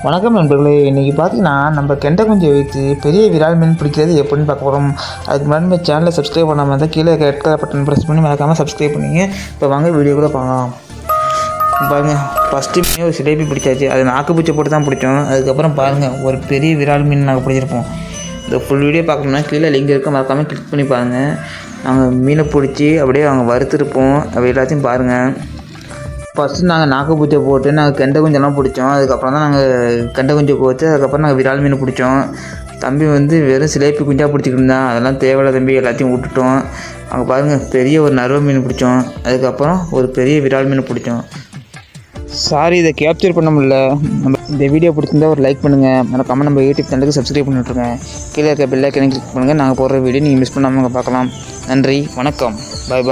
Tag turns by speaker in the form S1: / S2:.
S1: வணக்கம் நண்பர்களே இன்றைக்கி பார்த்தீங்கன்னா நம்ம கெண்டை குஞ்சை வைத்து பெரிய விரால் மீன் பிடிக்கிறது எப்படின்னு பார்க்க போகிறோம் அதுக்கு முன்னாடி நம்ம சேனலை சப்ஸ்கிரைப் பண்ணாமல் இருந்தால் கீழே ரெட் கலர் பட்டன் ப்ரெஸ் பண்ணி மறக்காமல் சப்ஸ்கிரைப் பண்ணிங்க இப்போ வாங்க வீடியோ கூட பார்க்கலாம் பாருங்க ஃபஸ்ட்டு மீன் ஒரு சிலேபி பிடிச்சாச்சு அது நாக்கு பூச்சி போட்டு தான் பிடிச்சோம் அதுக்கப்புறம் பாருங்கள் ஒரு பெரிய விரால் மீன் நாங்கள் பிடிச்சிருப்போம் இந்த ஃபுல் வீடியோ பார்க்கணும்னா கீழே லிங்க் இருக்க மறக்காமல் கிளிக் பண்ணி பாருங்கள் நாங்கள் மீனை பிடிச்சி அப்படியே அவங்க வறுத்துருப்போம் அப்படி எல்லாத்தையும் பாருங்கள் ஃபஸ்ட்டு நாங்கள் நாக்கு பூச்சை போட்டு நாங்கள் கெண்டை குஞ்செல்லாம் பிடிச்சோம் அதுக்கப்புறம் தான் நாங்கள் கெண்டை குஞ்சை போட்டு அதுக்கப்புறம் நாங்கள் விரால் மீன் பிடிச்சோம் தம்பி வந்து வெறும் சிலேப்பி குஞ்சா பிடிச்சிக்கிட்டு இருந்தான் அதெல்லாம் தேவையில்ல தம்பி எல்லாத்தையும் விட்டுட்டோம் அங்கே பாருங்கள் பெரிய ஒரு நறுவ மீன் பிடிச்சோம் அதுக்கப்புறம் ஒரு பெரிய விரால் மீன் பிடிச்சோம் சாரி இதை கேப்சர் பண்ண முடியல நம்ம இந்த வீடியோ பிடிச்சிருந்தா ஒரு லைக் பண்ணுங்கள் மறக்காமல் நம்ம யூடியூப் சேனலுக்கு சப்ஸ்கிரைப் பண்ணி விட்ருங்க கீழே இருக்க பெல் ஐக்கனை கிளிக் பண்ணுங்கள் நாங்கள் போடுற வீடியோ நீங்கள் மிஸ் பண்ணாமல் பார்க்கலாம் நன்றி வணக்கம் பாய் பாய்